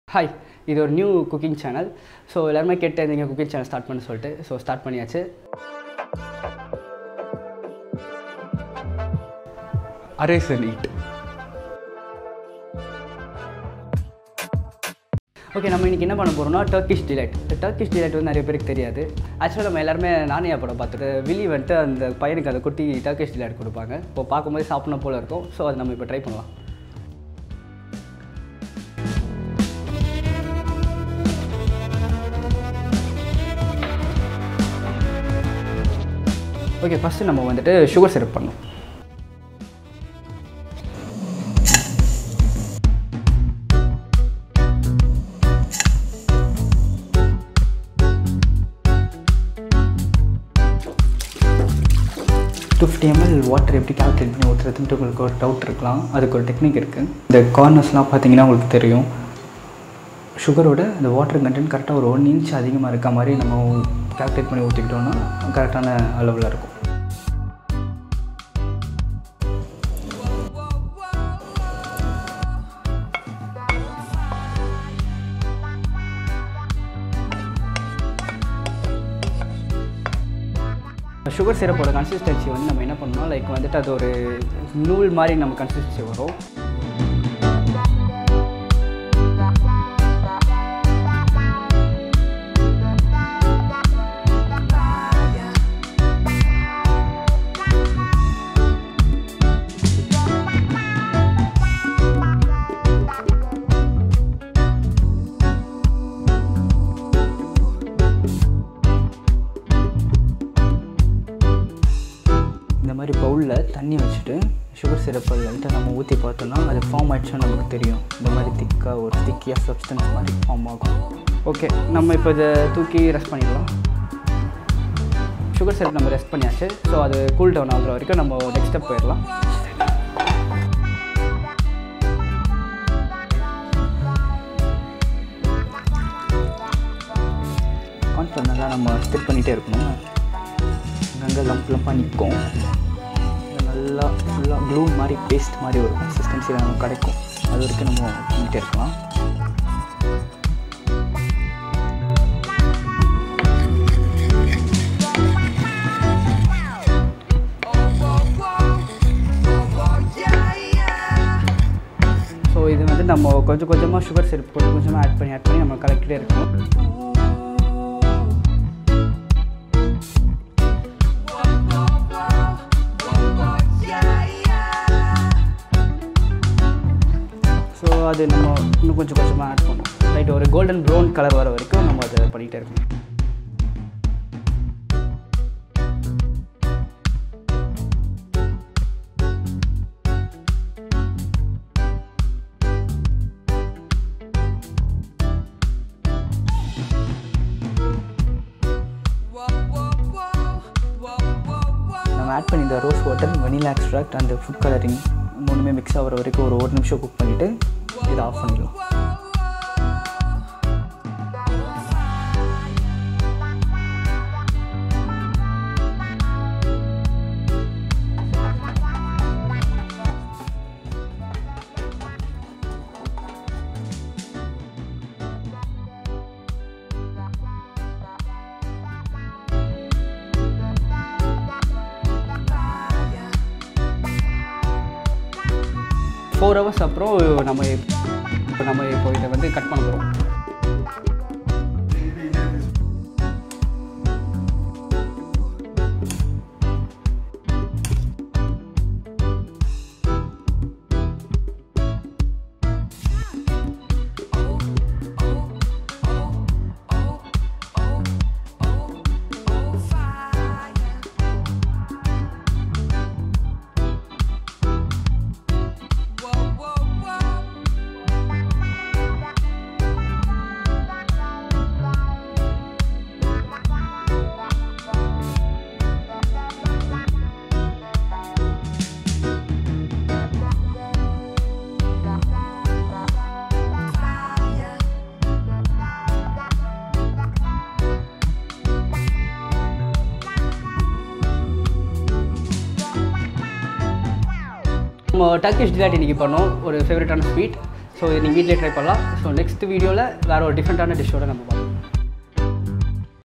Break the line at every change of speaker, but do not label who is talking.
hi இது ஒரு new cooking channel so எல்லாருமே கேட்டு இருந்தீங்க குக்கிங் சேனல் ஸ்டார்ட் பண்ண சொல்லிட்டு ஸோ ஸ்டார்ட் பண்ணியாச்சு
அரேஸ் அண்ட் ஈட்
ஓகே நம்ம இன்றைக்கி என்ன பண்ண போகிறோம்னா டர்க்கிஷ் டிலைட் இந்த டர்க்கிஷ் டிலைட் வந்து நிறைய பேருக்கு தெரியாது ஆக்சுவலாக நம்ம எல்லாருமே நானே படம் பார்த்துட்டு வில்லி வந்துட்டு அந்த பையனுக்கு அந்த குட்டி டர்க்கிஷ் டிலைட் கொடுப்பாங்க இப்போ பார்க்கும்போது சாப்பிடணும் போல இருக்கும் ஸோ அதை நம்ம இப்போ ட்ரை பண்ணலாம் ஓகே ஃபஸ்ட்டு நம்ம வந்துட்டு சுகர் சிரப் பண்ணணும் டூ ஃபிஃப்டி எம்எல் வாட்டர் எப்படி கால்குலேட் பண்ணி ஊற்றுறதுன்ட்டு உங்களுக்கு ஒரு டவுட் இருக்கலாம் அதுக்கு ஒரு டெக்னிக் இருக்குது இந்த கார்னர்ஸ்லாம் பார்த்தீங்கன்னா உங்களுக்கு தெரியும் சுகரோட இந்த வாட்டர் கண்டென்ட் கரெக்டாக ஒரு ஒன் இன்ச் அதிகமாக இருக்க மாதிரி நம்ம கால்குலேட் பண்ணி ஊற்றிக்கிட்டோம்னா கரெக்டான அளவில் இருக்கும் சுகர் சிரப்போட கன்சிஸ்டன்சி வந்து நம்ம என்ன பண்ணோம் லைக் வந்துட்டு அது ஒரு நூல் மாதிரி நம்ம கன்சிஸ்டன்சி வரும் இந்த மாதிரி பவுலில் தண்ணி வச்சுட்டு சுகர் சிரப்பை லைட்டாக நம்ம ஊற்றி பார்த்தோம்னா அது ஃபார்ம் ஆயிடுச்சுன்னு நமக்கு தெரியும் இந்த மாதிரி திக்காக ஒரு திக்கியாக சப்ஸ்டன்ஸ் மாதிரி ஃபார்ம் ஆகும் ஓகே நம்ம இப்போ இதை தூக்கி ரெஸ்ட் பண்ணிடலாம் சுகர் சிரப் நம்ம ரெஸ்ட் பண்ணியாச்சு ஸோ அது கூல் டவுன் ஆகுற வரைக்கும் நம்ம நெக்ஸ்ட் ஸ்டெப் போயிடலாம் கான்ஃபிளவர் நல்லா நம்ம ஸ்டிப் பண்ணிகிட்டே இருக்கணும் அங்கங்கே லம்ப் லம்பாக நிற்கும் இது நல்லா ஃபுல்லாக க்ளூ மாதிரி பேஸ்ட் மாதிரி ஒரு கன்சிஸ்டன்சியில் நமக்கு கிடைக்கும் அது வரைக்கும் நம்ம பண்ணிகிட்டே இருக்கலாம் ஸோ இது வந்து நம்ம கொஞ்சம் கொஞ்சமாக சுகர் சிரப் கொஞ்சம் கொஞ்சமாக ஆட் பண்ணி ஆட் பண்ணி நம்ம கலக்கிட்டே இருக்கணும் ஸோ அது நம்ம இன்னும் கொஞ்சம் கொஞ்சமாக ஆட் பண்ணணும் ரைட் ஒரு கோல்டன் ப்ரௌன் கலர் வர வரைக்கும் நம்ம அதை பண்ணிகிட்டே இருக்கணும் நம்ம ஆட் பண்ணியிருந்த ரோஸ் வாட்டர் வெனிலா எக்ஸ்ட்ராக்ட் அந்த ஃபுட் கலரிங் மூணுமே மிக்ஸ் ஆகிற வரைக்கும் ஒரு ஒரு நிமிஷம் குக் பண்ணிவிட்டு இதை ஆஃப் பண்ணிடலாம் ஃபோர் ஹவர்ஸ் அப்புறம் நம்ம இப்போ நம்ம இப்போ இதை வந்து கட் பண்ண போகிறோம் நம்ம டர்க்கிஷ் டிலைட் இன்றைக்கி பண்ணோம் ஒரு ஃபேவரட்டான ஸ்வீட்
ஸோ நீங்கள் வீட்டிலே ட்ரை பண்ணலாம் ஸோ நெக்ஸ்ட் வீடியோவில் வேறு ஒரு டிஃப்ரெண்ட்டான டிஷ்ஷோட நம்ம பார்க்கலாம்